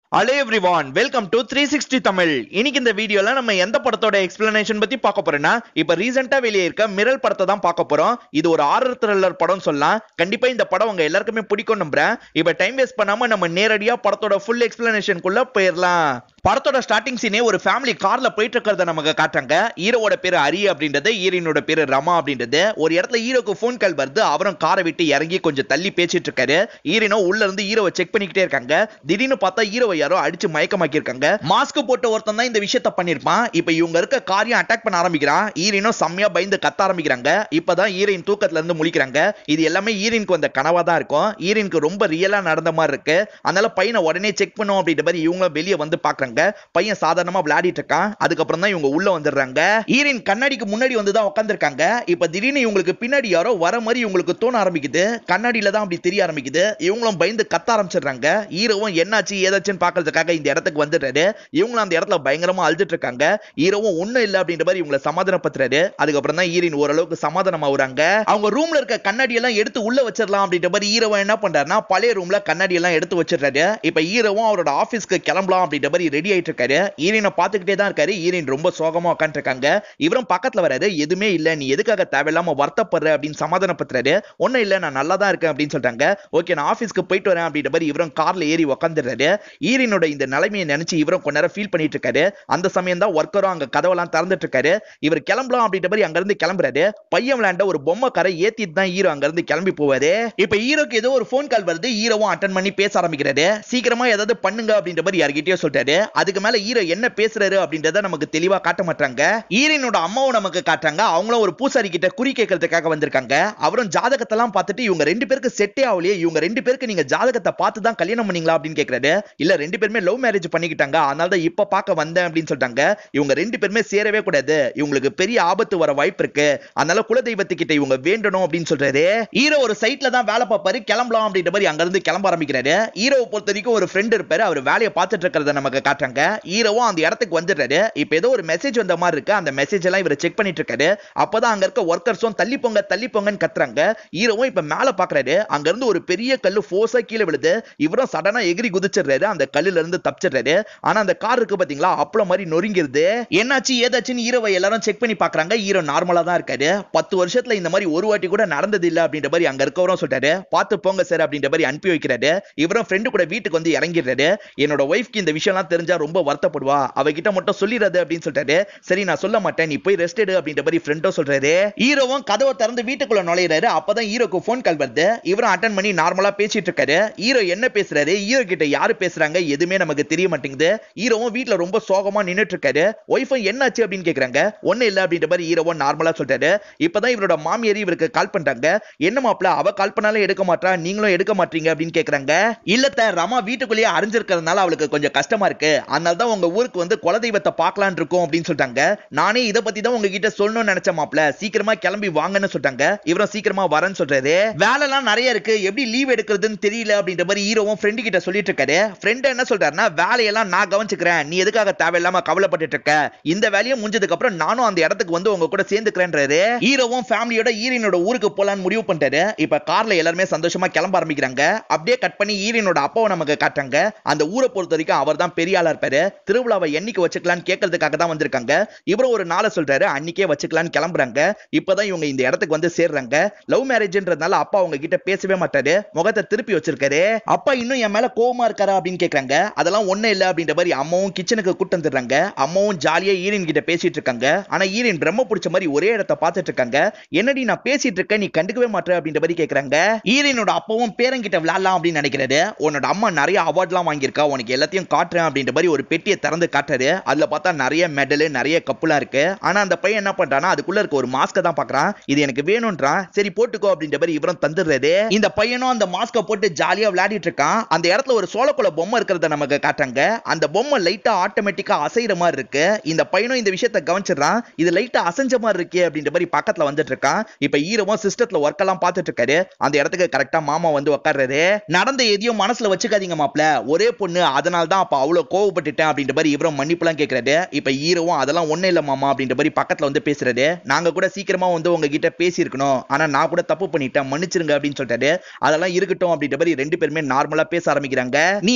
hello everyone welcome to three sixty Tamil இன்னைக்கு இந்த வீடியோல நம்ம எந்த படத்தோட எக்ஸ்பிளனேஷன் பத்தி பார்க்க போறோம்னா இப்ப ரீசெண்டா வெளியே இருக்க மிரல் படத்தை தான் பார்க்க போறோம் இது ஒரு ஆரர் த்ரில்லர் படம் சொல்லலாம் கண்டிப்பா இந்த படம் உங்க எல்லாருக்குமே பிடிக்கும் நம்புறேன் இப்ப டைம் வேஸ்ட் பண்ணாம நம்ம நேரடியா படத்தோட ஃபுல் எக்ஸ்பிளனேஷனுக்குள்ள போயிடலாம் படத்தோட ஸ்டார்டிங் சீனே ஒரு ஃபேமிலி கார்ல போயிட்டு இருக்கிறத நமக்கு காட்டுறாங்க ஹீரோவோட பேரு ஹரி அப்படின்றது ஹீரோயினோட பேரு ரமா அப்படின்றது ஒரு இடத்துல ஹீரோக்கு ஃபோன் கால் வருது அவரும் காரை விட்டு இறங்கி கொஞ்சம் தள்ளி பேசிட்டு இருக்காரு ஹீரோனோ உள்ள இருந்து ஹீரோவை செக் பண்ணிக்கிட்டே இருக்காங்க திடீர்னு பார்த்தா ஹீரோவை யாரோ அடிச்சு மயக்கமாக்கி இருக்காங்க மாஸ்க் போட்ட ஒருத்தன் தான் இந்த விஷயத்த பண்ணிருப்பான் இப்ப இவங்க இருக்க காரியம் அட்டாக் பண்ண ஆரம்பிக்கிறான் ஹீரோனும் செம்மையா பயந்து கத்த ஆரம்பிக்கிறாங்க இப்பதான் ஹீரோயின் தூக்கத்துல இருந்து முழிக்கிறாங்க இது எல்லாமே ஹீரோயினுக்கு வந்த கனவா தான் இருக்கும் ஹீரோயினுக்கு ரொம்ப ரியலா நடந்த மாதிரி இருக்கு அதனால பையனை உடனே செக் பண்ணும் அப்படின்ற மாதிரி இவங்களும் வெளியே வந்து பாக்குறாங்க பையன் சாதாரணமா விளையாடிட்டு இருக்கான் அதுக்கப்புறம் தான் இவங்க உள்ள வந்துடுறாங்க ஹீரோயின் கண்ணாடிக்கு முன்னாடி வந்து தான் உட்காந்துருக்காங்க இப்ப திடீர்னு இவங்களுக்கு பின்னாடி யாரோ வர மாதிரி இவங்களுக்கு தோண ஆரம்பிக்குது கண்ணாடியில தான் அப்படி தெரிய ஆரம்பிக்குது இவங்களும் பயந்து கத்த ஆரம்பிச்சிடுறாங்க ஹீரோவும் என்னாச்சு ஏதாச்சுன்னு பாக்குறதுக்காக இந்த இடத்துக்கு வந்துடுறாரு இவங்களும் அந்த இடத்துல பயங்கரமா அழுதுட்டு இருக்காங்க ஹீரோவும் ஒண்ணும் இல்ல அப்படின்ற மாதிரி இவங்களை சமாதானப்படுத்துறாரு அதுக்கப்புறம் தான் ஹீரோயின் ஓரளவுக்கு சமாதானம் ஆகுறாங்க அவங்க ரூம்ல இருக்க கண்ணாடி எல்லாம் எடுத்து உள்ள வச்சிடலாம் அப்படின்ற மாதிரி ஹீரோவும் என்ன பண்றாருன்னா பழைய ரூம்ல கண்ணாடி எல்லாம் எடுத்து வச்சிடுறாரு இப்ப ஹீரோவும் அவரோட ஆபீஸ்க்கு கிளம்பலாம் அப்படின்ற மாதிரி ரெடி ஆயிட்டு இருக்காரு ஹீரோயினை பாத்துக்கிட்டே தான் இருக்காரு ஹீரோயின் ரொம்ப சோகமா உட்காந்துட்டு இருக்காங்க இவரும் பக்கத்துல வராரு எதுவுமே இல்ல நீ எதுக்காக தேவையில்லாம வருத்தப்படுற அப்படின்னு சமாதானப்படுத்துறாரு ஒண்ணும் இல்ல நான் நல்லா தான் இருக்கேன் அப்படின்னு சொல்றாங்க ஓகே நான் ஆபீஸ்க்கு போயிட்டு வரேன் அப்படின்ற மாதிரி இவரும் கார்ல ஏறி உட்காந்துடுறாரு ஈரினோட இந்த நிலைமையை நினைச்சு இவரும் கொஞ்ச நேரம் ஃபீல் பண்ணிட்டு இருக்காரு அந்த சமயம் தான் ஒர்க்கரும் அங்க கதவெல்லாம் திறந்துட்டு இருக்காரு இவர் கிளம்பலாம் அப்படின்ற மாதிரி அங்க இருந்து கிளம்புறாரு பையன் விளையாண்ட ஒரு பொம்மை கரை ஏத்திட்டு தான் ஹீரோ அங்க இருந்து கிளம்பி போவாரு இப்ப ஹீரோக்கு ஏதோ ஒரு ஃபோன் கால் வருது ஹீரோவும் அட்டன் பண்ணி பேச ஆரம்பிக்கிறாரு சீக்கிரமா ஏதாவது பண்ணுங்க அப்படின்ற மாதிரி யார்கிட்டயோ சொல்றாரு அதுக்கு மேல ஹீரோ என்ன பேசுறாரு அப்படின்றத நமக்கு தெளிவா காட்ட மாட்டாங்க ஹீரோனோட அம்மாவும் நமக்கு காட்டுறாங்க அவங்களும் ஒரு பூசாரி கிட்ட குறி கேட்கறதுக்காக வந்திருக்காங்க அவரும் ஜாதகத்தெல்லாம் பார்த்துட்டு இவங்க ரெண்டு பேருக்கு செட்டே ஆகலையே இவங்க ரெண்டு பேருக்கு நீங்க ஜாதகத்தை பார்த்து தான் கல்யாணம் பண்ணீங்களா அப்படின்னு கேக்குறாரு இல்ல ரெண்டு பேருமே லவ் மேரேஜ் பண்ணிக்கிட்டாங்க அதனால தான் இப்ப பார்க்க வந்தேன் அப்படின்னு சொல்லிட்டாங்க இவங்க ரெண்டு பேருமே சேரவே கூடாது இவங்களுக்கு பெரிய ஆபத்து வர வாய்ப்பு இருக்கு அதனால குலதெய்வத்துக்கிட்ட இவங்க வேண்டணும் அப்படின்னு சொல்றாரு ஹீரோ ஒரு சைட்ல தான் வேலை பார்ப்பாரு கிளம்பலாம் அப்படின்ற மாதிரி அங்க இருந்து கிளம்ப ஆரம்பிக்கிறாரு ஹீரோவை பொறுத்த வரைக்கும் ஒரு ஃப்ரெண்ட் இருப்பாரு அவர் வேலையை பார்த்துட்டு இருக்கிறத நமக்கு காட்டுறாங்க ஹீரோவும் அந்த இடத்துக்கு வந்துடுறாரு இப்ப ஏதோ ஒரு மெசேஜ் வந்த மாதிரி இருக்கு அந்த மெசேஜ் எல்லாம் இவர் செக் பண்ணிட்டு இருக்காரு அப்பதான் அங்க இருக்க ஒர்க்கர்ஸும் தள்ளி போங்க தள்ளி போங்கன்னு கத்துறாங்க ஹீரோவும் இப்ப மேல பாக்குறாரு அங்க இருந்து ஒரு பெரிய கல்லு ஃபோர்ஸா கீழே விழுது இவரும் சடனா எகிரி குதிச்சிடுறாரு அந்த கல்லுல இருந்து தப்பிச்சிடுறாரு ஆனா அந்த கார் இருக்கு பாத்தீங்களா அப்பளம் மாதிரி நொறுங்கிருது என்னாச்சு ஏதாச்சுன்னு ஹீரோவை எல்லாரும் செக் பண்ணி பாக்குறாங்க ஹீரோ நார்மலா தான் இருக்காரு பத்து வருஷத்துல இந்த மாதிரி ஒரு வாட்டி கூட நடந்தது இல்ல அப்படின்ற மாதிரி அங்க இருக்கவரும் சொல்றாரு பார்த்து போங்க சார் அப்படின்ற மாதிரி அனுப்பி வைக்கிறாரு இவரும் ஃப்ரெண்டு கூட வீட்டுக்கு வந்து இறங்கிடுறாரு என்னோட ஒய்ஃப்க்கு இந்த விஷயம்லாம் தெரிஞ்சா ரொம்ப வருத்தப்படுவா அவகிட்ட மட்டும் சொல்லிடுறது அப்படின்னு சொல்றாரு சரி நான் சொல்ல மாட்டேன் நீ போய் ரெஸ்ட் எடு அப்படின்ற மாதிரி ஃப்ரெண்டும் சொல்றாரு ஹீரோவும் கதவை திறந்து வீட்டுக்குள்ள நுழையிறாரு அப்பதான் ஹீரோக்கு ஃபோன் கால் வருது இவரும் அட்டன் பண்ணி நார்மலா பேசிட்டு இருக்காரு ஹீரோ என்ன பேசுறாரு ஹீரோ கிட்ட யாரு பேசுறாங்க எதுவுமே நமக்கு தெரிய மாட்டேங்குது ஹீரோவும் வீட்ல ரொம்ப சோகமா நின்னுட்டு இருக்காரு ஒய்ஃபும் என்னாச்சு அப்படின்னு கேக்குறாங்க ஒண்ணு இல்ல அப்படின்ற மாதிரி ஹீரோவும் நார்மலா சொல்றாரு இப்பதான் இவரோட மாமியார் இவருக்கு கால் பண்றாங்க என்ன மாப்பிள அவ கால் பண்ணாலும் எடுக்க மாட்டா நீங்களும் எடுக்க மாட்டீங்க அப்படின்னு கேக்குறாங்க இல்லத்த ரமா வீட்டுக்குள்ளேயே அரைஞ்சிருக்கிறதுனால அவளுக்கு கொஞ்சம் கஷ்டமா இருக்கு அதனால தான் உங்க ஊருக்கு வந்து குலதெய்வத்தை பார்க்கலான் இருக்கோம் அப்படின்னு சொல்லிட்டாங்க நானே இதை பத்தி தான் உங்ககிட்ட சொல்லணும்னு நினைச்ச மாப்பிள சீக்கிரமா கிளம்பி வாங்கன்னு சொல்லிட்டாங்க இவரும் சீக்கிரமா வரேன்னு சொல்றாரு வேலைலாம் நிறைய இருக்கு எப்படி லீவ் எடுக்கிறதுன்னு தெரியல அப்படின்ற மாதிரி ஹீரோவும் ஃப்ரெண்டு கிட்ட சொல்லிட்டு இருக்காரு ஃப்ரெண்ட் என்ன சொல்றாருன்னா வேலையெல்லாம் நான் கவனிச்சுக்கிறேன் நீ எதுக்காக தேவையில்லாம கவலைப்பட்டுட்டு இருக்க இந்த வேலையை முடிஞ்சதுக்கு அப்புறம் நானும் அந்த இடத்துக்கு வந்து உங்க கூட சேர்ந்துக்கிறேன்றாரு ஹீரோவும் ஃபேமிலியோட ஈரனோட ஊருக்கு போலான்னு முடிவு பண்ணிட்டாரு இப்ப கார்ல எல்லாருமே சந்தோஷமா கிளம்ப ஆரம்பிக்கிறாங்க அப்படியே கட் பண்ணி ஈரனோட அப்பாவை நமக்கு காட்டுறாங்க அந்த ஊரை பொறுத்த வரைக்கும் அவர் தான் பெரிய ஆளா இருப்பாரு திருவிழாவை என்னைக்கு வச்சுக்கலாம்னு கேட்கறதுக்காக தான் வந்திருக்காங்க இவரும் ஒரு நாளை சொல்றாரு அன்னைக்கே வச்சுக்கலாம்னு கிளம்புறாங்க இப்பதான் இவங்க இந்த இடத்துக்கு வந்து சேர்றாங்க லவ் மேரேஜ்ன்றதுனால அப்பா அவங்க கிட்ட பேசவே மாட்டாரு முகத்தை திருப்பி வச்சிருக்காரு அப்பா இன்னும் என் மேல கோவமா இருக்காரா அப்படின்னு கேக்குறாங்க அதெல்லாம் ஒண்ணு இல்ல அப்படின்ற மாதிரி அம்மாவும் கிச்சனுக்கு கூட்டு வந்துடுறாங்க அம்மாவும் ஜாலியா ஈரின் கிட்ட பேசிட்டு இருக்காங்க ஆனா ஈரின் பிரம்ம பிடிச்ச மாதிரி ஒரே இடத்த பார்த்துட்டு இருக்காங்க என்னடி நான் பேசிட்டு இருக்கேன் நீ கண்டுக்கவே மாட்டேற அப்படின்ற மாதிரி கேக்குறாங்க ஈரினோட அப்பாவும் பேரங்கிட்ட விளையாடலாம் அப்படின்னு நினைக்கிறாரு உன்னோட அம்மா நிறைய அவார்ட்லாம் வாங்கியிருக்கா உனக்கு எல்லாத்தையும் காட்டுறேன் அப்படின்ற மாதிரி ஒரு பெட்டியை திறந்து காட்டுறாரு அதுல பார்த்தா நிறைய மெடலு நிறைய கப்புலாம் இருக்கு ஆனா அந்த பையன் என்ன பண்றானா அதுக்குள்ள இருக்க ஒரு மாஸ்க தான் பாக்குறான் இது எனக்கு வேணும்ன்றான் சரி போட்டுக்கோ அப்படின்ற மாதிரி இவரும் தந்துடுறாரு இந்த பையனும் அந்த மாஸ்க போட்டு ஜாலியா விளையாடிட்டு இருக்கான் அந்த இடத்துல ஒரு சோளக்குள்ள பொம்மை இருக்கிறத நமக்கு காட்டுறாங்க அந்த பொம்மை லைட்டா ஆட்டோமேட்டிக்கா அசைற மாதிரி இருக்கு இந்த பையனும் இந்த விஷயத்தை கவனிச்சிடறான் இது லைட்டா அசைஞ்ச மாதிரி இருக்கே அப்படின்ற மாதிரி பக்கத்துல வந்துட்டு இருக்கான் இப்ப ஈரவும் சிஸ்டத்துல ஒர்க் எல்லாம் பார்த்துட்டு இருக்காரு அந்த இடத்துக்கு கரெக்டா மாமா வந்து உட்கார்றாரு நடந்த எதையும் மனசுல வச்சுக்காதீங்க மாப்ள ஒரே பொண்ணு அதனால தான் அப்ப அவ்வளவு கோவப்பட்டுட்டேன் அப்படின்ற மாதிரி இவரும் மன்னிப்புலாம் கேட்கறாரு இப்ப ஈரவும் அதெல்லாம் ஒண்ணு இல்ல மாமா அப்படின்ற மாதிரி பக்கத்துல வந்து பேசுறாரு நாங்க கூட சீக்கிரமா வந்து உங்ககிட்ட பேசியிருக்கணும் ஆனா நான் கூட தப்பு பண்ணிட்டேன் மன்னிச்சிருங்க அப்படின்னு சொல்லிட்டாரு அதெல்லாம் இருக்கட்டும் அப்படின்ற மாதிரி ரெண்டு பேருமே நார்மலா பேச ஆரம்பிக்கிறாங்க நீ இப்ப அசை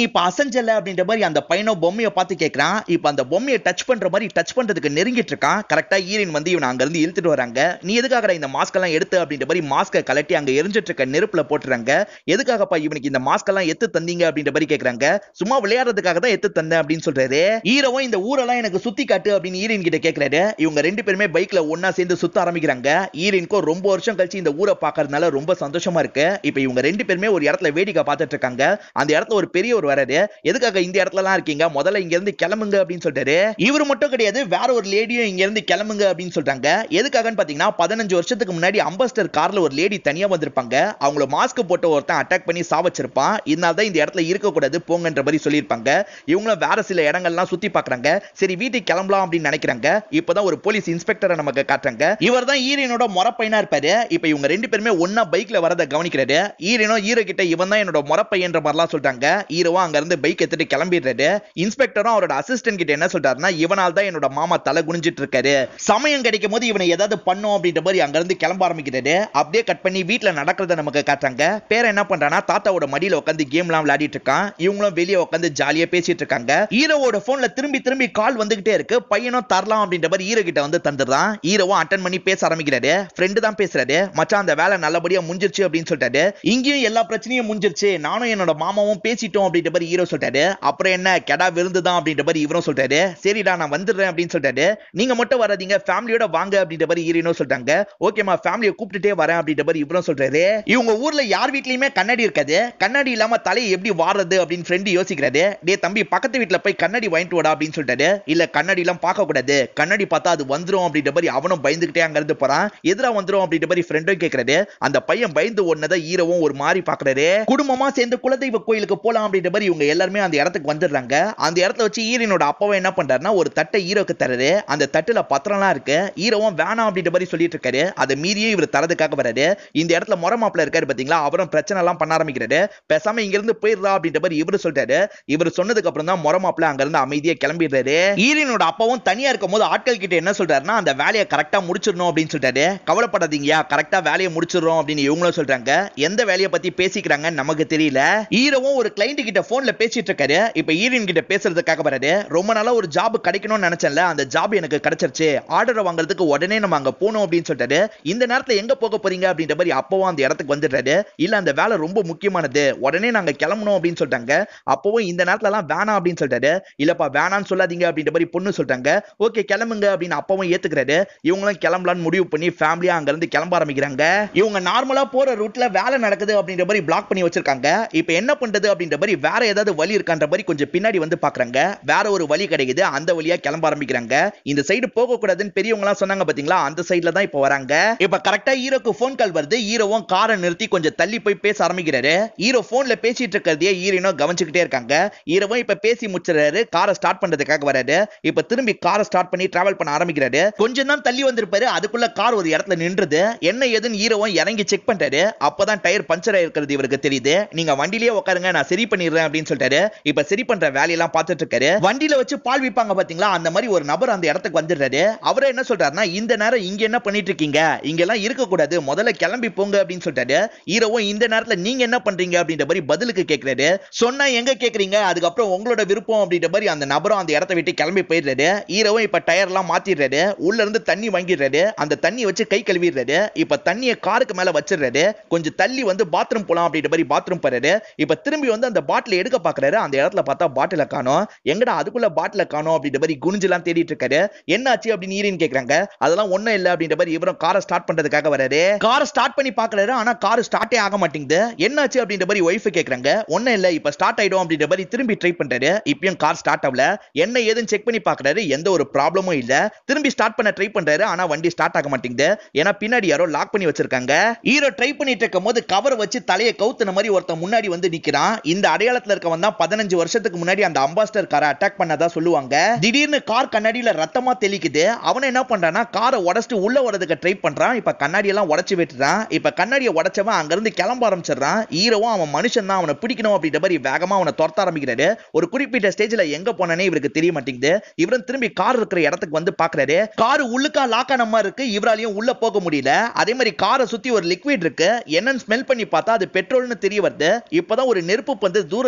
அசஞ்சல அப்படின்ற மாதிரி அந்த பையனோ பொம்மையை பார்த்து கேட்கறான் இப்ப அந்த பொம்மையை டச் பண்ற மாதிரி டச் பண்றதுக்கு நெருங்கிட்டு இருக்கான் கரெக்டா ஈரின் வந்து இவன் அங்க இருந்து இழுத்துட்டு வராங்க நீ எதுக்காக இந்த மாஸ்க் எல்லாம் எடுத்து அப்படின்ற மாதிரி மாஸ்கை கலட்டி அங்க எரிஞ்சிட்டு இருக்க நெருப்புல போட்டுறாங்க எதுக்காகப்பா இவனுக்கு இந்த மாஸ்க் எல்லாம் எத்து தந்தீங்க அப்படின்ற மாதிரி கேக்குறாங்க சும்மா விளையாடுறதுக்காக தான் எத்து தந்தேன் அப்படின்னு சொல்றாரு ஹீரோவும் இந்த ஊரெல்லாம் எனக்கு சுத்தி காட்டு அப்படின்னு ஈரின் கிட்ட கேக்குறாரு இவங்க ரெண்டு பேருமே பைக்ல ஒன்னா சேர்ந்து சுத்த ஆரம்பிக்கிறாங்க ஈரின்க்கும் ரொம்ப வருஷம் கழிச்சு இந்த ஊரை பாக்குறதுனால ரொம்ப சந்தோஷமா இருக்கு இப்ப இவங்க ரெண்டு பேருமே ஒரு இடத்துல வேடிக்கை பார்த்துட்டு இருக்காங்க அந்த இடத்துல ஒரு பெரியவர் வராரு எதுக்காக இந்த இடத்துல எல்லாம் இருக்கீங்க முதல்ல இங்க இருந்து கிளம்புங்க அப்படின்னு சொல்றாரு இவர் மட்டும் கிடையாது வேற ஒரு லேடியும் இங்க இருந்து கிளம்புங்க அப்படின்னு சொல்றாங்க எதுக்காகன்னு பாத்தீங்கன்னா பதினஞ்சு வருஷத்துக்கு முன்னாடி அம்பஸ்டர் கார்ல ஒரு லேடி தனியா வந்திருப்பாங்க அவங்கள மாஸ்க் போட்டு ஒருத்தன் அட்டாக் பண்ணி சாவச்சிருப்பான் இதனால தான் இந்த இடத்துல இருக்கக்கூடாது போங்கன்ற மாதிரி சொல்லியிருப்பாங்க இவங்களும் வேற சில இடங்கள்லாம் சுத்தி பாக்குறாங்க சரி வீட்டுக்கு கிளம்பலாம் அப்படின்னு நினைக்கிறாங்க இப்பதான் ஒரு போலீஸ் இன்ஸ்பெக்டரை நமக்கு காட்டுறாங்க இவர் தான் ஈரனோட முறப்பையனா இருப்பாரு இப்ப இவங்க ரெண்டு பேருமே ஒன்னா பைக்ல வரத கவனிக்கிறாரு ஈரனோ ஈரோ கிட்ட இவன் தான் என்னோட முறப்பையன்ற மாதிரிலாம் சொல்றாங்க ஈரோவா அங்க இருந்து பைக் எடுத்துட்டு கிளம்பிடுறாரு இன்ஸ்பெக்டரும் அவரோட அசிஸ்டன்ட் கிட்ட என்ன சொல்றாருன்னா இவனால் தான் என்னோட மாமா தலை குனிஞ்சிட்டு இருக்காரு சமயம் கிடைக்கும் போது இவனை ஏதாவது பண்ணும் அப்படின்ற மாதிரி அங்க இருந்து கிளம்ப ஆரம்பிக்கிறாரு அப்படியே கட் பண்ணி வீட்ல நடக்கிறத நமக்கு காட்டுறாங்க பேர என்ன பண்றானா தாத்தாவோட மடியில உட்காந்து கேம்லாம் விளையாடிட்டு இருக்கான் இவங்களும் வெளியே உட்காந்து ஜாலியா பேசிட்டு இருக்காங்க ஹீரோவோட போன்ல திரும்பி திரும்பி கால் வந்துகிட்டே இருக்கு பையனும் தரலாம் அப்படின்ற மாதிரி ஹீரோ கிட்ட வந்து தந்துடுறான் ஹீரோவும் அட்டன் பண்ணி பேச ஆரம்பிக்கிறாரு ஃப்ரெண்டு தான் பேசுறாரு மச்சான் அந்த வேலை நல்லபடியா முடிஞ்சிருச்சு அப்படின்னு சொல்லிட்டாரு இங்கேயும் எல்லா பிரச்சனையும் முடிஞ்சிருச்சு நானும் என்னோட மாமாவும் பேசிட்டோம் அப்படின்ற மாதிரி ஹீரோ சொல்லிட்டாரு அப்புறம் என்ன கெடா விருந்து தான் அப்படின்ற மாதிரி இவரும் சொல்லிட்டாரு சரிடா நான் வந்துடுறேன் அப்படின்னு சொல்லிட்டாரு நீங்க மட்டும் வராதீங்க ஃபேமிலியோட வாங்க அப்படின்ற மாதிரி ஹீரோனும் சொல்லிட்டாங்க ஓகேமா ஃபேமிலியை கூப்பிட்டுட்டே வரேன் அப்படின்ற மாதிரி இவரும் சொல்றாரு இவங்க ஊர்ல யார் வீட்லயுமே கண்ணாடி இருக்காது கண்ணாடி இல்லாம தலையை எப்படி வாடுறது அப்படின்னு ஃப்ரெண்டு யோசிக்கிறாரு டே தம்பி பக்கத்து வீட்ல போய் கண்ணாடி வாங்கிட்டு வாடா அப்படின்னு சொல்லிட்டாரு இல்ல கண்ணாடி எல்லாம் பார்க்க கூடாது கண்ணாடி பார்த்தா அது வந்துரும் அப்படின்ற மாதிரி அவனும் பயந்துகிட்டே அங்க இருந்து போறான் எதிரா வந்துரும் அப்படின்ற மாதிரி ஃப்ரெண்டும் கேக்குறாரு அந்த பையன் பயந்து ஒன்னதை ஹீரோவும் ஒரு மாதிரி பாக்குறாரு குடும்பமா சேர்ந்து குலதெய்வ கோயிலுக்கு போலாம் அப்படின்ற மாதிரி இவங்க எல்லாருமே அந்த இடத்துக்கு வந்துடுறாங்க அந்த இடத்துல வச்சு ஈரனோட அப்பாவை என்ன பண்றாருன்னா ஒரு தட்டை ஹீரோக்கு தராரு அந்த தட்டுல பத்திரம்லாம் இருக்கு ஹீரோவும் வேணாம் அப்படின்ற மாதிரி சொல்லிட்டு இருக்காரு அதை மீறியே இவர் தரதுக்காக வராரு இந்த இடத்துல முறை மாப்பிள்ள இருக்காரு பாத்தீங்களா அவரும் பிரச்சனை எல்லாம் பண்ண ஆரம்பிக்கிறாரு பேசாம இங்க இருந்து போயிடுறா அப்படின்ற மாதிரி இவரு சொல்றாரு இவர் சொன்னதுக்கு அப்புறம் தான் முறை மாப்பிள்ள அங்க இருந்து அமைதியா கிளம்பிடுறாரு ஈரனோட அப்பாவும் தனியா இருக்கும் போது ஆட்கள் கிட்ட என்ன சொல்றாருன்னா அந்த வேலையை கரெக்டா முடிச்சிடணும் அப்படின்னு சொல்றாரு கவலைப்படாதீங்கயா கரெக்டா வேலையை முடிச்சிடுறோம் அப்படின்னு இவங்களும் சொல்றாங்க எந்த வேலையை பத்தி பேசிக்கிறாங்கன்னு நமக்கு தெரியல ஹீரோவும் ஒரு கிளைண்ட் கிட்ட போன்ல பேசிட்டு இருக்காரு இப்ப ஈரன் கிட்ட பேசுறதுக்காக வராரு ரொம்ப நாளா ஒரு ஜாப் கிடைக்கணும்னு நினைச்சேன்ல அந்த ஜாப் எனக்கு கிடைச்சிருச்சு ஆர்டரை வாங்குறதுக்கு உடனே நம்ம அங்க போகணும் அப்படின்னு சொல்லிட்டாரு இந்த நேரத்துல எங்க போக போறீங்க அப்படின்ற மாதிரி அப்பவும் அந்த இடத்துக்கு வந்துடுறாரு இல்ல அந்த வேலை ரொம்ப முக்கியமானது உடனே நாங்க கிளம்பணும் அப்படின்னு சொல்லிட்டாங்க அப்பவும் இந்த நேரத்துல எல்லாம் வேணாம் அப்படின்னு சொல்லிட்டாரு இல்லப்பா வேணாம்னு சொல்லாதீங்க அப்படின்ற மாதிரி பொண்ணு சொல்லிட்டாங்க ஓகே கிளம்புங்க அப்படின்னு அப்பவும் ஏத்துக்கிறாரு இவங்களும் கிளம்பலாம்னு முடிவு பண்ணி ஃபேமிலியா அங்க இருந்து கிளம்ப ஆரம்பிக்கிறாங்க இவங்க நார்மலா போற ரூட்ல வேலை நடக்குது அப்படின்ற மாதிரி பிளாக் பண்ணி வச்சிருக்காங்க இப்ப என்ன பண்றது அப்படின்ற மாதிரி வேற ஏதாவது வழி இருக்கான்ற மாதிரி கொஞ்சம் பின்னாடி வந்து பாக்குறாங்க வேற ஒரு வழி கிடைக்குது அந்த வழியா கிளம்ப ஆரம்பிக்கிறாங்க இந்த சைடு போக கூடாதுன்னு பெரியவங்க எல்லாம் சொன்னாங்க பாத்தீங்களா அந்த சைடுல தான் இப்ப வராங்க இப்ப கரெக்டா ஹீரோக்கு போன் கால் வருது ஹீரோவும் காரை நிறுத்தி கொஞ்சம் தள்ளி போய் பேச ஆரம்பிக்கிறாரு ஹீரோ போன்ல பேசிட்டு இருக்கிறதையே ஹீரோனும் கவனிச்சுக்கிட்டே இருக்காங்க ஹீரோவும் இப்ப பேசி முடிச்சிடறாரு காரை ஸ்டார்ட் பண்றதுக்காக வராரு இப்ப திரும்பி காரை ஸ்டார்ட் பண்ணி டிராவல் பண்ண ஆரம்பிக்கிறாரு கொஞ்சம் தான் தள்ளி வந்திருப்பாரு அதுக்குள்ள கார் ஒரு இடத்துல நின்றுது என்ன ஏதுன்னு ஹீரோவும் இறங்கி செக் பண்றாரு அப்பதான் டயர் பஞ்சர் ஆயிருக்கிறது இவருக்கு தெரியுது நீங்க வண்டிலேயே உட்காருங்க நான் சரி பண்ணிடுறேன் அப்படின்னு சொல்லிட்டாரு இப்ப சரி பண்ற வேலையெல்லாம் பார்த்துட்டு இருக்காரு வண்டியில வச்சு பால் விப்பாங்க பாத்தீங்களா அந்த மாதிரி ஒரு நபர் அந்த இடத்துக்கு வந்துடுறாரு அவரே என்ன சொல்றாருன்னா இந்த நேரம் இங்க என்ன பண்ணிட்டு இருக்கீங்க இங்க எல்லாம் இருக்க கூடாது முதல்ல கிளம்பி போங்க அப்படின்னு சொல்லிட்டாரு ஹீரோவும் இந்த நேரத்துல நீங்க என்ன பண்றீங்க அப்படின்ற மாதிரி பதிலுக்கு கேக்குறாரு சொன்னா எங்க கேக்குறீங்க அதுக்கப்புறம் உங்களோட விருப்பம் அப்படின்ற மாதிரி அந்த நபரும் அந்த இடத்த விட்டு கிளம்பி போயிடுறாரு ஹீரோவும் இப்ப டயர் எல்லாம் மாத்திடுறாரு உள்ள இருந்து தண்ணி வாங்கிடுறாரு அந்த தண்ணி வச்சு கை கழுவிடுறாரு இப்ப தண்ணியை காருக்கு மேல வச்சிடுறாரு கொஞ்சம் தள்ளி வந்து பாத்ரூம் போலாம் அப்படின்ற மாதிரி பாத்ரூம் போறாரு இப்ப திரும்பி வந்து அந்த பாட்டில் எடுக்க பாக்குறாரு அந்த இடத்துல பார்த்தா பாட்டில காணோம் எங்கடா அதுக்குள்ள பாட்டில காணோம் அப்படின்ற மாதிரி குனிஞ்செல்லாம் தேடிட்டு இருக்காரு என்னாச்சு அப்படின்னு ஈரின்னு கேக்குறாங்க அதெல்லாம் ஒண்ணும் இல்ல அப்படின்ற மாதிரி இவரும் காரை ஸ்டார்ட் பண்றதுக்காக வராரு காரை ஸ்டார்ட் பண்ணி பாக்குறாரு ஆனா கார் ஸ்டார்ட்டே ஆக மாட்டேங்குது என்னாச்சு அப்படின்ற மாதிரி ஒய்ஃப் கேக்குறாங்க ஒண்ணும் இல்ல இப்ப ஸ்டார்ட் ஆயிடும் அப்படின்ற மாதிரி திரும்பி ட்ரை பண்றாரு இப்பயும் கார் ஸ்டார்ட் ஆகல என்ன ஏதுன்னு செக் பண்ணி பாக்குறாரு எந்த ஒரு ப்ராப்ளமும் இல்ல திரும்பி ஸ்டார்ட் பண்ண ட்ரை பண்றாரு ஆனா வண்டி ஸ்டார்ட் ஆக மாட்டேங்குது ஏன்னா பின்னாடி யாரோ லாக் பண்ணி வச்சிருக்காங்க ஹீரோ ட்ரை பண்ணிட்டு இருக்கும் போது கவர் வச்சு தலையை கவுத்துன மாதிரி ஒருத்தன் முன்னாடி வந்து நிக்கிறான் இந்த அடையாளத்துல இருக்கவன் தான் பதினஞ்சு வருஷத்துக்கு முன்னாடி அந்த அம்பாஸ்டர் காரை அட்டாக் பண்ணதா சொல்லுவாங்க திடீர்னு கார் கண்ணாடியில ரத்தமா தெளிக்குது அவன் என்ன பண்றான்னா காரை உடச்சிட்டு உள்ள வரதுக்கு ட்ரை பண்றான் இப்ப கண்ணாடி எல்லாம் உடைச்சு விட்டுறான் இப்ப கண்ணாடியை உடைச்சவன் அங்க இருந்து கிளம்ப ஆரம்பிச்சிடுறான் ஹீரோவும் அவன் மனுஷன் தான் அவனை பிடிக்கணும் அப்படின்ற மாதிரி வேகமா அவனை துரத்த ஆரம்பிக்கிறாரு ஒரு குறிப்பிட்ட ஸ்டேஜ்ல எங்க போனானே இவருக்கு தெரிய மாட்டேங்குது இவரும் திரும்பி கார் இருக்கிற இடத்துக்கு வந்து பாக்குறாரு கார் உள்ளுக்கா லாக் ஆன மாதிரி இருக்கு இவராலையும் உள்ள போக முடியல அதே மாதிரி காரை சுத்தி ஒரு லிக்விட் இருக்கு என்னன்னு ஸ்மெல் பண்ணி பார்த்தா அது பெட்ரோல்னு தெரிய வருது இப்பதான் ஒரு நெருப்பு பந்து தூரத்துல இருந்து வருது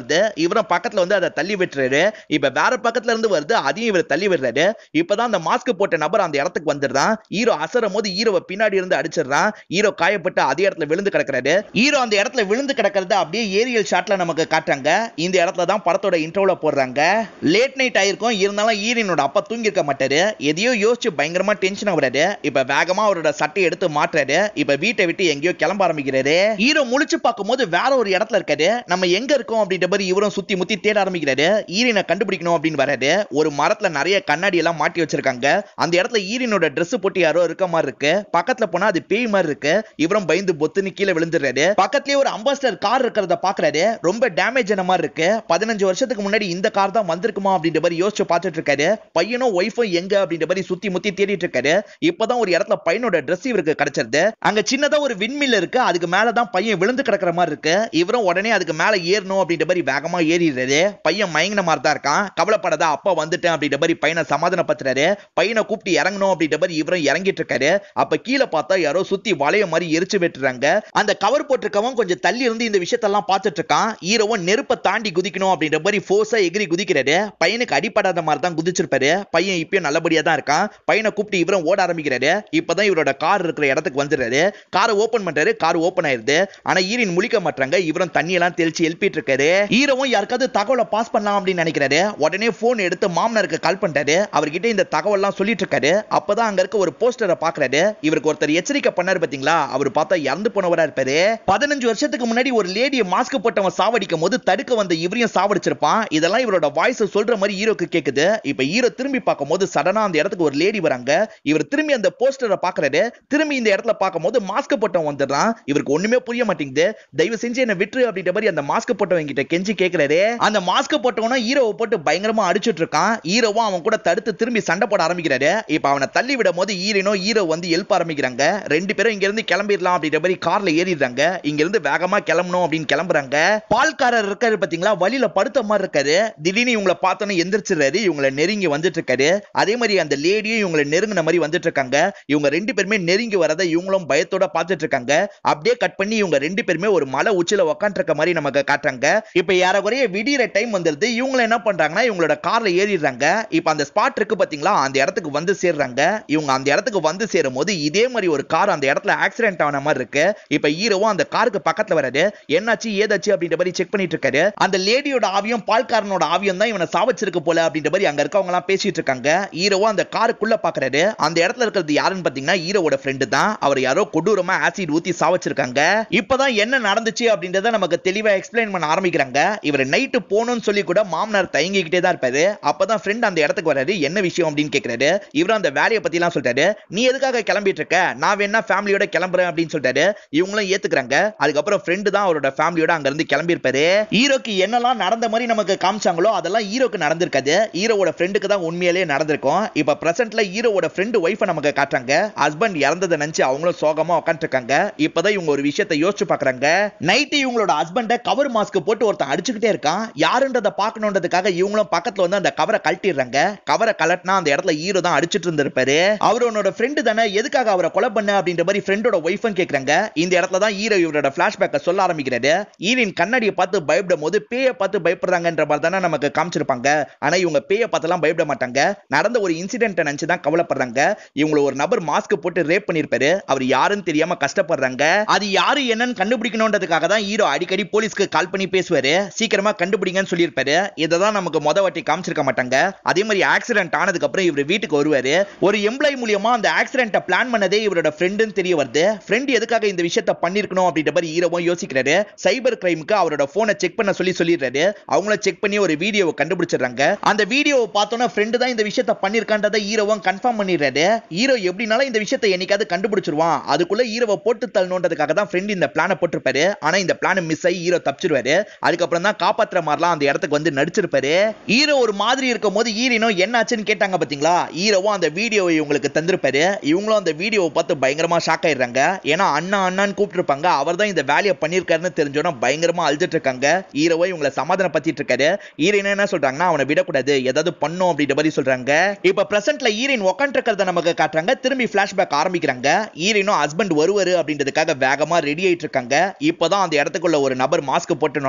வருது இவரும் பக்கத்துல வந்து அதை தள்ளி விட்டுறாரு இப்ப வேற பக்கத்துல இருந்து வருது அதையும் இவர் தள்ளி விடுறாரு இப்பதான் அந்த மாஸ்க் போட்ட நபர் அந்த இடத்துக்கு வந்துடுறான் ஹீரோ அசரும் போது ஹீரோவை பின்னாடி இருந்து அடிச்சிடுறான் ஹீரோ காயப்பட்டு அதே இடத்துல விழுந்து கிடக்குறாரு ஹீரோ அந்த இடத்துல விழுந்து கிடக்கிறத அப்படியே ஏரியல் ஷாட்ல நமக்கு காட்டுறாங்க இந்த இடத்துல தான் படத்தோட இன்ட்ரோல போடுறாங்க லேட் நைட் ஆயிருக்கும் இருந்தாலும் ஈரனோட அப்பா தூங்கி இருக்க மாட்டாரு எதையோ யோசிச்சு பயங்கரமா டென்ஷன் ஆகுறாரு இப்ப வேகமா அவரோட சட்டையை எடுத்து மாட்டுறாரு இப்ப வீட்டை விட்டு எங்கேயோ கிளம்ப ஆரம்பிக்கிறாரு ஹீரோ முழிச்சு பார்க்கும்போது வேற ஒரு இடத்துல இருக்காரு நம்ம எங்க இருக்கோம் அப்படின்ற மாதிரி இவரும் சுத்தி முத்தி தேட ஆரம்பிக்கிறாரு ஈரனை கண்டுபிடிக்கணும் அப்படின்னு வராரு ஒரு மரத்துல நிறைய கண்ணாடி எல்லாம் மாட்டி வச்சிருக்காங்க அந்த இடத்துல ஈரனோட Dress போட்டு யாரோ இருக்க மாதிரி இருக்கு பக்கத்துல போனா அது பேய் மாதிரி இருக்கு இவரும் பயந்து பொத்துன்னு கீழே விழுந்துடுறாரு பக்கத்துலயே ஒரு அம்பாஸ்டர் கார் இருக்கிறத பாக்குறாரு ரொம்ப டேமேஜ் ஆன மாதிரி இருக்கு பதினஞ்சு வருஷத்துக்கு முன்னாடி இந்த கார் தான் வந்திருக்குமா அப்படின்ற மாதிரி யோசிச்சு பார்த்துட்டு இருக்காரு பையனும் ஒய்ஃபும் எங்க அப்படின்ற மாதிரி சுத்தி முத்தி தேடிட்டு இருக்காரு இப்பதான் ஒரு இடத்துல பையனோட Dress இவருக்கு கிடைச்சிருது அங்க சின்னதா ஒரு விண்மில் இருக்கு அதுக்கு மேலதான் பையன் விழுந்து கிடக்குற மாதிரி இருக்கு இவரும் உடனே அதுக்கு மேல ஏறணும் அப்படின்ற மாதிரி வேகமா ஏறிடுறாரு பையன் மயங்கின மாதிரி தான் இருக்கான் கவலைப்படாத அப்பா வந்துட்டேன் அப்படின்ற மாதிரி பையனை சமாதானப்படுத்துறாரு பையனை கூப்பிட்டு இறங்கணும் அப்படின்ற மாதிரி இவரும் இறங்கிட்டு இருக்காரு அப்ப கீழே பார்த்தா யாரோ சுத்தி வளைய மாதிரி எரிச்சு வெட்டுறாங்க அந்த கவர் போட்டிருக்கவன் கொஞ்சம் தள்ளி இருந்து இந்த விஷயத்தெல்லாம் பார்த்துட்டு இருக்கான் ஹீரோவும் நெருப்பை தாண்டி குதிக்கணும் அப்படின்ற மாதிரி ஃபோர்ஸா எகிரி குதிக்கிறாரு பையனுக்கு அடிப்படாத மாதிரி தான் குதிச்சிருப்பாரு பையன் இப்பயும் நல்லபடியா தான் இருக்கான் பையனை கூப்பிட்டு இவரும் ஓட ஆரம்பிக்கிறாரு இப்பதான் இவரோட கார் இருக்கிற இடத்துக்கு வந்துடுறாரு காரை ஓபன் பண்றாரு கார் ஓபன் ஆயிருது ஆனா ஈரின் முழிக்க மாட்டாங்க இவரும் தண்ணி எல்லாம் தெளிச்சு எழுப்பிட்டு இருக்காரு ஹீரோவும் யாருக்காவது தகவலை பாஸ் பண்ணலாம் அப்படின்னு நினைக்கிறாரு உடனே போன் எடுத்து மாமனாருக்கு கால் பண்றாரு அவர்கிட்ட இந்த தகவல்லாம் சொல்லிட்டு இருக்காரு அப்பதான் அங்க இருக்க ஒரு போஸ்டரை பாக்குறாரு இவருக்கு ஒருத்தர் எச்சரிக்கை பண்ணாரு பாத்தீங்களா அவர் பார்த்தா இறந்து போனவரா இருப்பாரு பதினஞ்சு வருஷத்துக்கு முன்னாடி ஒரு லேடியை மாஸ்க் போட்டவன் சாவடிக்கும் போது தடுக்க வந்த இவரையும் சாவடிச்சிருப்பான் இதெல்லாம் இவரோட வாய்ஸ் சொல்ற மாதிரி ஹீரோக்கு கேக்குது இப்ப ஹீரோ திரும்பி பார்க்கும்போது சடனா அந்த இடத்துக்கு ஒரு லேடி வராங்க இவர் திரும்பி அந்த போஸ்டரை பாக்குறாரு திரும்பி இந்த இடத்துல பார்க்கும்போது மாஸ்க் போட்டவன் வந்துடுறான் இவருக்கு ஒண்ணுமே புரிய மாட்டேங்குது தயவு செஞ்சு என்ன விட்டுரு அப்படின்ற மாதிரி அந்த மாஸ்க் போட்டவன் கிட்ட கெஞ்சி கேக்குறாரு அந்த மாஸ்க் போட்டவனா ஹீரோவை போட்டு பயங்கரமா அடிச்சிட்டு இருக்கான் ஹீரோவும் அவன் கூட தடுத்து திரும்பி சண்டை போட ஆரம்பிக்கிறாரு இப்ப அவனை தள்ளி விடும் போது ஹீரோனும் ஹீரோ வந்து எழுப்ப ஆரம்பிக்கிறாங்க ரெண்டு பேரும் இங்க இருந்து கிளம்பிடலாம் அப்படின்ற மாதிரி கார்ல ஏறிடுறாங்க இங்க இருந்து வேகமா கிளம்பணும் அப்படின்னு கிளம்புறாங்க பால்காரர் இருக்காரு பாத்தீங்களா வழியில படுத்த மாதிரி இருக்காரு திடீர்னு இவங்களை பார்த்தோன்னு எந்திரிச்சிடுறாரு இவங்களை நெருங்கி வந்துட்டு இருக்காரு அதே மாதிரி அந்த லேடியும் இவங்களை நெருங்கின மாதிரி வந்துட்டு இருக்காங்க இவங்க ரெண்டு பேருமே நெருங்கி வரதை இவங்களும் பயத்தோட பார்த்துட்டு இருக்காங்க அப்படியே கட் பண்ணி இவங்க ரெண்டு பேருமே ஒரு மலை உச்சில உக்காந்துருக்க மாதிரி நமக்கு காட்டுறாங்க இப்ப ஏறக்குறைய விடியற டைம் வந்துருது இவங்க என்ன பண்றாங்கன்னா இவங்களோட கார்ல ஏறிடுறாங்க இப்ப அந்த ஸ்பாட் இருக்கு பாத்தீங்களா அந்த இடத்துக்கு வந்து சேர்றாங்க இவங்க அந்த இடத்துக்கு வந்து சேரும் போது இதே மாதிரி ஒரு கார் அந்த இடத்துல ஆக்சிடென்ட் ஆன மாதிரி இருக்கு இப்ப ஹீரோவும் அந்த காருக்கு பக்கத்துல வராரு என்னாச்சு ஏதாச்சு அப்படின்ற மாதிரி செக் பண்ணிட்டு இருக்காரு அந்த லேடியோட ஆவியம் பால்காரனோட ஆவியம் தான் இவனை சாவச்சிருக்கு போல அப்படின்ற மாதிரி அங்க இருக்கவங்க எல்லாம் பேசிட்டு இருக்காங்க ஹீரோவும் அந்த காருக்குள்ள பாக்குறாரு அந்த இடத்துல இருக்கிறது யாருன்னு பாத்தீங்கன்னா ஹீரோவோட ஃப்ரெண்டு தான் அவர் யாரோ கொடூரமா ஆசிட் ஊத்தி சாவச்சிருக்காங்க இப்பதான் என்ன நடந்துச்சு அப்படின்றத நமக்கு தெளிவா எக்ஸ்பிளைன் பண்ண ஆரம்பிக்கிறாங்க இவர் நைட்டு போகணும்னு சொல்லி கூட மாமனார் தயங்கிக்கிட்டே தான் இருப்பாரு அப்பதான் ஃப்ரெண்ட் அந்த இடத்துக்கு வராரு என்ன விஷயம் அப்படின்னு கேக்குறாரு இவரும் அந்த வேலையை பத்தி எல்லாம் சொல்றாரு நீ எதுக்காக கிளம்பிட்டு இருக்க நான் வேணா ஃபேமிலியோட கிளம்புறேன் அப்படின்னு சொல்லிட்டாரு இவங்களும் ஏத்துக்கிறாங்க அதுக்கப்புறம் ஃப்ரெண்டு தான் அவரோட ஃபேமிலியோட அங்க இருந்து கிளம்பி இருப்பாரு ஹீரோக்கு என்னெல்லாம் நடந்த மாதிரி நமக்கு காமிச்சாங்களோ அதெல்லாம் ஹீரோக்கு நடந்திருக்காது ஹீரோவோட ஃப்ரெண்டுக்கு தான் உண்மையிலேயே நடந்திருக்கும் இப்ப பிரசன்ட்ல ஹீரோவோட ஃப்ரெண்டு ஒய்ஃபை நமக்கு காட்டுறாங்க ஹஸ்பண்ட் இறந்ததை நினைச்சு அவங்களும் சோகமா உட்காந்துருக்காங்க இப்பதான் இவங்க ஒரு விஷயத்தை யோசிச்சு பாக்குறாங்க நைட்டு இவங்களோட ஹஸ்பண்ட கவர் மாஸ்க் போட்டு ஒருத்தன் அடிச்சுக்கிட்டே இருக்கான் யாருன்றத பார்க்கணுன்றதுக்காக இவங்களும் பக்கத்துல வந்து அந்த கவரை கழட்டிடுறாங்க கவரை கலட்டினா அந்த இடத்துல ஹீரோ தான் அடிச்சிட்டு இருந்திருப்பாரு அவரோட ஃப்ரெண்டு தானே எதுக்காக அவரை கொலை பண்ண அப்படின்ற மாதிரி ஃப்ரெண்டோட ஒய்ஃபும் கேக்குறாங்க இந்த இடத்துல தான் ஹீரோ இவரோட பிளாஷ்பேக்கை சொல்ல ஆரம்பிக்கிறாரு ஹீரோயின் கண்ணாடியை பார்த்து பயப்படும் போது பேயை பார்த்து பயப்படுறாங்கன்ற மாதிரி தானே நமக்கு காமிச்சிருப்பாங்க ஆனா இவங்க பேயை பார்த்துலாம் பயப்பட மாட்டாங்க நடந்த ஒரு இன்சிடென்ட் நினைச்சு தான் கவலைப்படுறாங்க இவங்களை ஒரு நபர் மாஸ்க் போட்டு ரேப் பண்ணிருப்பாரு அவர் யாருன்னு தெரியாம கஷ்டப்படுறாங்க அது யாரு என்னன்னு கண்டுபிடிக்கணுன்றதுக்காக தான் ஹீரோ அடிக்கடி போலீஸ்க்கு கால் பண்ணி பேசுவாரு சீக்கிரமா கண்டுபிடிங்கன்னு சொல்லியிருப்பாரு இதை தான் நமக்கு மொத வாட்டி காமிச்சிருக்க மாட்டாங்க அதே மாதிரி ஆக்சிடென்ட் ஆனதுக்கு அப்புறம் இவர் வீட்டுக்கு வருவாரு ஒரு எம்ப்ளாய் மூலியமா அந்த ஆக்சிடென்ட்டை பிளான் பண்ணதே இவரோட ஃப்ரெண்டுன்னு தெரிய வருது ஃப்ரெண்ட் எதுக்காக இந்த விஷயத்த பண்ணிருக்கணும் அப்படின்ற மாதிரி ஹீரோவும் யோசிக்கிறாரு சைபர் கிரைமுக்கு அவரோட போனை செக் பண்ண சொல்லி சொல்லிடுறாரு அவங்கள செக் பண்ணி ஒரு வீடியோவை கண்டுபிடிச்சிடுறாங்க அந்த வீடியோவை பார்த்தோன்னா ஃப்ரெண்டு தான் இந்த விஷயத்த பண்ணிருக்கான்றதை ஹீரோவும் கன்ஃபார்ம் பண்ணிடுறாரு ஹீரோ எப்படினாலும் இந்த விஷயத்தை என்னைக்காவது கண்டுபிடிச்சிருவான் அதுக்குள்ள ஹீரோவை போட்டு தள்ளணுன்றதுக்காக தான் ஃப்ரெண்ட் இந்த பிளானை போட்டிருப்பாரு ஆனா இந்த பிளான் மிஸ் ஆகி ஹீரோ தப்பிச்சிருவாரு அதுக்கப்புறம் தான் காப்பாத்துற மாதிரிலாம் அந்த இடத்துக்கு வந்து நடிச்சிருப்பாரு ஹீரோ ஒரு மாதிரி இருக்கும் போது ஹீரோனும் என்னாச்சுன்னு கேட்டாங்க பாத்தீங்களா ஹீரோவும் அந்த வீடியோவை இவங்களுக்கு தந்திருப்பாரு இவங்களும் அந்த வீடியோவை பார்த்து பயங்கரமா ஷாக் ஆயிடுறாங்க ஏன்னா அண்ணா அண்ணான்னு கூப்பிட்டுருப்பாங்க அவர் தான் இந்த வேலையை பண்ணியிருக்காருன்னு தெரிஞ்சோன்னா பயங்கரமா அழுதுட்டு இருக்காங்க ஹீரோவை இவங்களை சமாதானப்படுத்திட்டு இருக்காரு ஹீரோயின் என்ன சொல்றாங்கன்னா அவனை விடக்கூடாது ஏதாவது பண்ணும் அப்படின்ற மாதிரி சொல்றாங்க இப்ப பிரசன்ட்ல ஹீரோயின் உட்காந்துருக்கிறத நமக்கு காட்டுறாங்க திரும்பி பிளாஷ்பேக் ஆரம்பிக்கிறாங்க ஹீரோயினும் ஹஸ்பண்ட் வருவாரு அப்படின்றதுக்காக வேகமா ரெடி ஆயிட்டு இருக்காங்க இப்பதான் அந்த இடத்துக்குள்ள ஒரு நபர் மாஸ்க் போட்டு நுழைதான்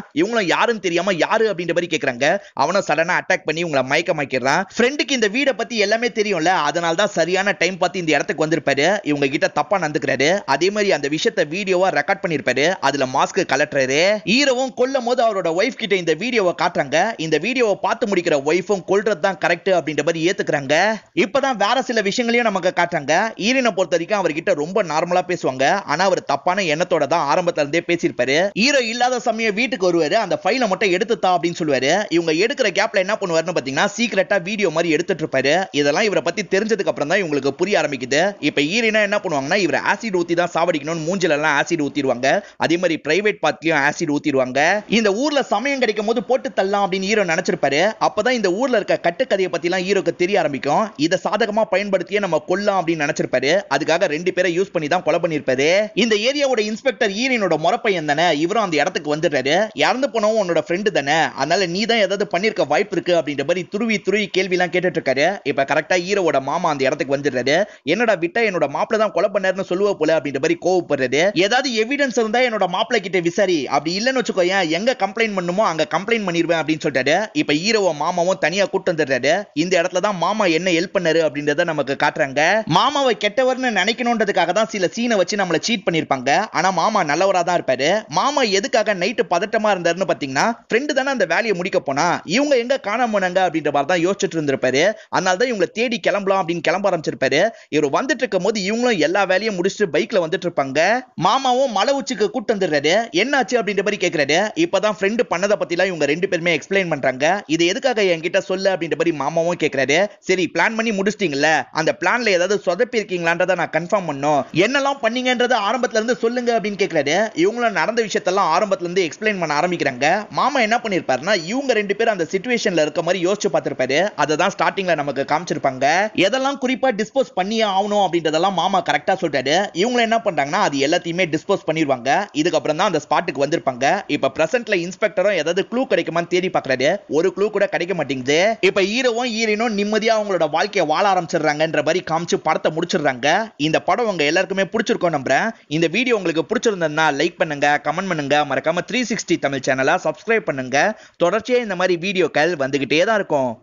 இவங்களும் யாருன்னு தெரியாம யாரு அப்படின்ற மாதிரி கேக்குறாங்க அவனும் சடனா அட்டாக் பண்ணி உங்களை மயக்கமாக்கிறான் ஃப்ரெண்டுக்கு இந்த வீடை பத்தி எல்லாமே தெரியும்ல அதனால தான் சரியான டைம் பார்த்து இந்த இடத்துக்கு வந்திருப்பாரு இவங்க கிட்ட தப்பா நடந்துக்கிறாரு அதே மாதிரி அந்த விஷயத்த வீடியோவா ரெக்கார்ட் பண்ணிருப்பாரு அதுல மாஸ்க் கலட்டுறாரு ஹீரோவும் கொல்லும் போது அவரோட ஒய்ஃப் கிட்ட இந்த வீடியோவை காட்டுறாங்க இந்த வீடியோவை பார்த்து முடிக்கிற ஒய்ஃபும் கொல்றது தான் கரெக்ட் அப்படின்ற மாதிரி ஏத்துக்கிறாங்க இப்பதான் வேற சில விஷயங்களையும் நமக்கு காட்டுறாங்க ஈரனை பொறுத்த வரைக்கும் அவர்கிட்ட ரொம்ப நார்மலா பேசுவாங்க ஆனா அவர் தப்பான எண்ணத்தோட தான் ஆரம்பத்துல இருந்தே பேசியிருப்பாரு ஹீரோ இல்லாத சமயம் வீட்டுக்கு வருவாரு அந்த ஃபைலை மட்டும் எடுத்து தா அப்படின்னு சொல்லுவாரு இவங்க எடுக்கிற கேப்ல என்ன பண்ணுவாருன்னு பாத்தீங்கன்னா சீக்கிரட்டா வீடியோ மாதிரி எடுத்துட்டு இருப்பாரு இதெல்லாம் இவரை பத்தி தெரிஞ்சதுக்கு அப்புறம் தான் இவங்களுக்கு புரிய ஆரம்பிக்குது இப்ப ஈரினா என்ன பண்ணுவாங்கன்னா இவரை ஆசிட் ஊத்தி தான் சாவடிக்கணும்னு மூஞ்சில எல்லாம் ஆசிட் ஊத்திடுவாங்க அதே மாதிரி பிரைவேட் பார்ட்லயும் ஆசிட் ஊத்திடுவாங்க இந்த ஊர்ல சமயம் கிடைக்கும் போது போட்டு தள்ளலாம் அப்படின்னு ஹீரோ நினைச்சிருப்பாரு அப்பதான் இந்த ஊர்ல இருக்க கட்டுக்கதையை பத்தி எல்லாம் ஹீரோக்கு தெரிய ஆரம்பிக்கும் இதை சாதகமா பயன்படுத்தியே நம்ம கொல்லாம் அப்படின்னு நினைச்சிருப்பாரு அதுக்காக ரெண்டு பேரை யூஸ் பண்ணி தான் கொலை பண்ணிருப்பாரு இந்த ஏரியாவோட இன்ஸ்பெக்டர் ஈரனோட முறப்பையன் தானே இவரும் அந்த இடத்துக்கு வந்துடுறாரு இறந்து போனவன் உன்னோட ஃப்ரெண்டு தானே அதனால நீ தான் ஏதாவது பண்ணிருக்க வாய்ப்பு இருக்கு அப்படின்ற மாதிரி துருவி துருவி கேள்வி எல்லாம் கேட்டுட்டு இருக்காரு இப்ப கரெக்டா ஹீரோவோட மாமா அந்த இடத்துக்கு வந்துடுறாரு என்னடா விட்டா என்னோட மாப்பிள்ள தான் கொலை பண்ணாருன்னு சொல்லுவ போல அப்படின்ற மாதிரி கோவப்படுறது ஏதாவது எவிடன்ஸ் இருந்தா என்னோட மாப்பிள்ள கிட்ட விசாரி அப்படி இல்லைன்னு வச்சுக்கோயேன் எங்க கம்ப்ளைண்ட் பண்ணுமோ அங்க கம்ப்ளைண்ட் பண்ணிருவேன் அப்படின்னு சொல்லிட்டாரு இப்ப ஹீரோவ மாமாவும் தனியா கூட்டு வந்துடுறாரு இந்த இடத்துல தான் மாமா என்ன ஹெல்ப் பண்ணாரு அப்படின்றத நமக்கு காட்டுறாங்க மாமாவை கெட்டவர்னு நினைக்கணுன்றதுக்காக தான் சில சீனை வச்சு நம்மள சீட் பண்ணிருப்பாங்க ஆனா மாமா நல்லவரா தான் இருப்பாரு மாமா எதுக்காக நைட்டு பதட்டமா இருந்தாருன்னு பாத்தீங்கன்னா ஃப்ரெண்டு தானே அந்த வேலையை முடிக்க போனா இவங்க எங்க காணாம போனாங்க அப்படின்ற மாதிரி தான் யோசிச்சுட்டு இருந்திருப்பாரு அதனால தான் இவங்களை தேடி கிளம்பலாம் அப்படின்னு கிளம்ப ஆரம்பிச்சிருப்பாரு இவர் வந்துட்டு இருக்கும் போது இவங்களும் எல்லா வேலையும் முடிச்சுட்டு பைக்ல வந்துட்டு இருப்பாங்க மாமாவும் மலை உச்சிக்கு கூட்டு வந்துடுறாரு என்னாச்சு அப்படின்ற மாதிரி கேக்குறாரு இப்பதான் ஃப்ரெண்டு பண்ணதை பத்திலாம் இவங்க ரெண்டு பேருமே எக்ஸ்பிளைன் பண்றாங்க இது எதுக்காக என்கிட்ட சொல்லு அப்படின்ற மாதிரி மாமாவும் கேக்குறாரு சரி பிளான் பண்ணி முடிச்சிட்டீங்கல்ல அந்த பிளான்ல ஏதாவது சொதப்பி இருக்கீங்களான்றத நான் கன்ஃபார்ம் பண்ணும் என்னெல்லாம் பண்ணீங்கன்றத ஆரம்பத்துல இருந்து சொல்லுங்க அப்படின்னு கேக்குறாரு இவங்களும் நடந்த விஷயத்தெல்லாம் ஆரம்பத்துல இருந்து எக்ஸ்பிளைன் பண்ண ஆரம்பிக்கிறாங்க மாமா என்ன பண்ணிருப்பாருன்னா இவங்க ரெண்டு பேரும் அந்த சுச்சுவேஷன்ல இருக்க மாதிரி யோசிச்சு பார்த்திருப்பாரு அதை தான் ஸ்டார்டிங்ல நமக்கு காமிச்சிருப்பாங்க எதெல்லாம் குறிப்பா டிஸ்போஸ் பண்ணியே ஆகணும் அப்படின்றதெல்லாம் மாமா கரெக்டா சொல்றாரு இவங்க என்ன பண்றாங்கன்னா அது எல்லாத்தையுமே டிஸ்போஸ் பண்ணிடுவாங்க இதுக்கப்புறம் தான் அந்த ஸ்பாட்டுக்கு வந்திருப்பாங்க இப்ப பிரசன்ட்ல இன்ஸ்பெக்டரும் ஏதாவது க்ளூ கிடைக்குமான்னு தேடி பாக்குறாரு ஒரு க்ளூ கூட கிடைக்க மாட்டேங்குது இப்ப ஹீரோவும் ஹீரோனும் நிம்மதியா அவங்களோட வாழ்க்கையை வாழ ஆரம்பிச்சிடுறாங்கன்ற மாதிரி காமிச்சு படத்தை முடிச்சிடுறாங்க இந்த படம் உங்க எல்லாருக்குமே பிடிச்சிருக்கும் நம்புறேன் இந்த வீடியோ உங்களுக்கு பிடிச்சிருந்ததுன்னா லைக் பண்ணுங்க கமெண்ட் பண்ணுங்க மறக்காம த்ரீ சிக்ஸ்டி தமிழ் சேனலை சப்ஸ்கிரைப் பண்ணுங்க தொடர்ச்சியா இந்த மாதிரி வீடியோக்கள் வந்துகிட்டே தான் இருக்கும்